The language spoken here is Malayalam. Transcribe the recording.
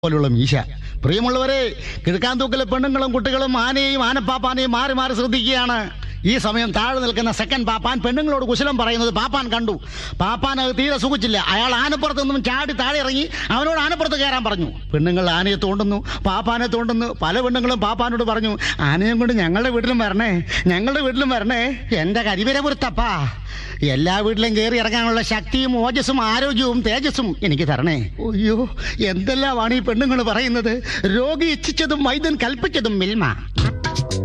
പോലുള്ള മീശ പ്രിയമുള്ളവരെ കിഴക്കാന്തൂക്കിലെ പെണ്ണുങ്ങളും കുട്ടികളും ആനയെയും ആനപ്പാപ്പാനെയും മാറി മാറി ശ്രദ്ധിക്കുകയാണ് ഈ സമയം താഴെ നിൽക്കുന്ന സെക്കൻഡ് പാപ്പാൻ പെണ്ണുങ്ങളോട് കുശലം പറയുന്നത് പാപ്പാൻ കണ്ടു പാപ്പാൻ അത് തീരെ സുഖിച്ചില്ല അയാൾ ആനപ്പുറത്ത് നിന്നും ചാടി താഴെ ഇറങ്ങി അവനോട് ആനപ്പുറത്ത് കയറാൻ പറഞ്ഞു പെണ്ണുങ്ങൾ ആനയെ തോണ്ടുന്നു പാപ്പാനെ തോണ്ടുന്നു പല പെണ്ണുങ്ങളും പാപ്പാനോട് പറഞ്ഞു ആനയും കൊണ്ട് ഞങ്ങളുടെ വീട്ടിലും വരണേ ഞങ്ങളുടെ വീട്ടിലും വരണേ എന്റെ കരിവരപുരത്തപ്പാ എല്ലാ വീട്ടിലും കയറി ഇറങ്ങാനുള്ള ശക്തിയും ഓജസ്സും ആരോഗ്യവും തേജസ്സും എനിക്ക് തരണേ അയ്യോ എന്തെല്ലാമാണ് ഈ പെണ്ണുങ്ങൾ പറയുന്നത് രോഗി ഇച്ഛിച്ചതും വൈദ്യൻ കൽപ്പിച്ചതും മിൽമ